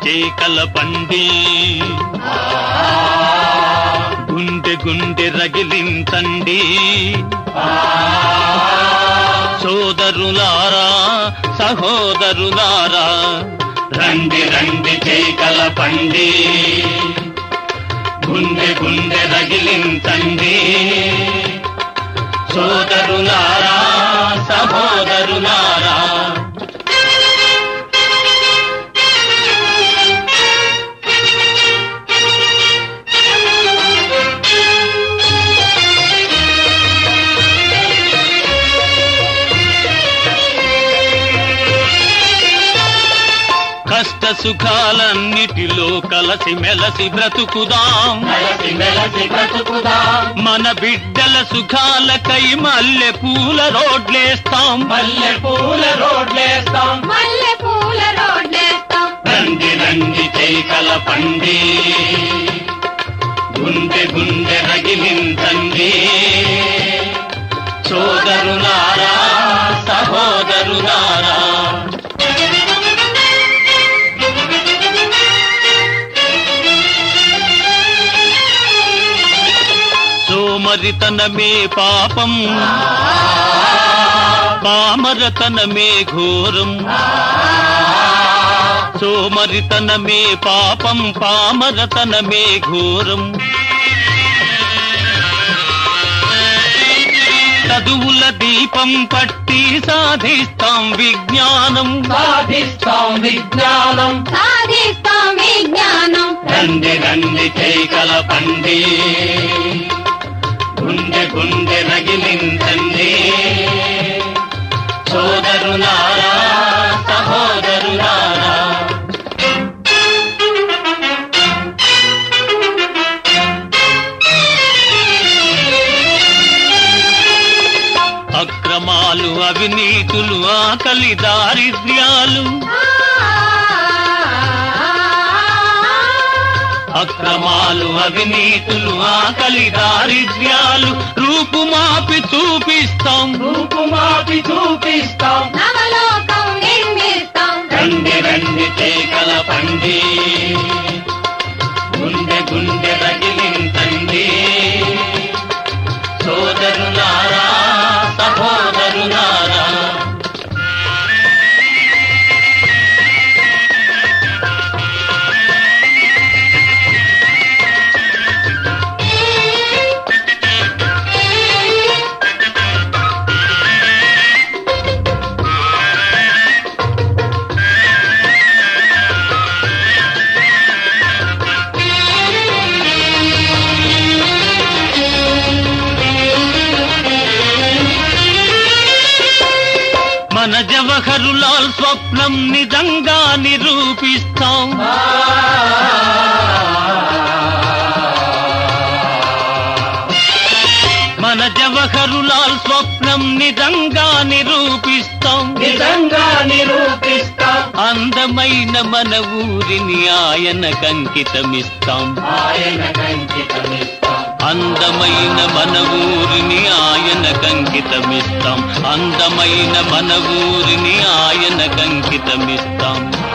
చేకల పండి గుండె గుండె రగిలింతండి సోదరులారా సహోదరులారా రండి రండి చేకల పండి గుండె గుండె రగిలింతండి సోదరులారా సహోదరులారా కష్ట సుఖాలన్నిటిలో కలసి మెలసి బ్రతుకుదాం మెలసి మెలసి బ్రతుకుదాం మన బిడ్డల సుఖాలకై మల్లె పూల రోడ్లేస్తాం మల్లె పూల రోడ్లేస్తాం మల్లె పూల రోడ్లేస్తాం రండి రండి చేకల పండి గుండె గుండె రగిలింతండి సోదరులారా సహోదరులారా సోమరితనమే పాపం పామరతనమే ఘోరం సోమరితనమే పాపం పామరతనమే ఘోరం చదువుల దీపం పట్టి సాధిస్తాం విజ్ఞానం సాధిస్తాం విజ్ఞానం సాధిస్తాం విజ్ఞానం రండి రండి చేకల పండి గుండె గుండె రగిలించండి సోదరులారా సహోదరులారా అక్రమాలు అవినీతులు ఆకలి దారిద్ర్యాలు అక్రమాలు అవినీతులు ఆకలి దారిద్ర్యాలు రూపుమాపి చూపిస్తాం రూపుమాపి చూపిస్తాం నవలోకం నిర్మిస్తాం రండి రండి చేకల పండి గుండె గుండె రగిలింతండి సోదరులారా సహోదరులారా మన జవహరులాల్ స్వప్నం నిజంగా నిరూపిస్తాం మన జవహరులాల్ స్వప్నం నిజంగా నిరూపిస్తాం నిజంగా నిరూపిస్తాం అందమైన మన ఊరిని ఆయన కంకితమిస్తాం ఆయన కంకితమిస్తాం అందమైన మన ఊరిని ఆయన కంకితమిస్తాం అందమైన మన ఊరిని ఆయన కంకితమిస్తాం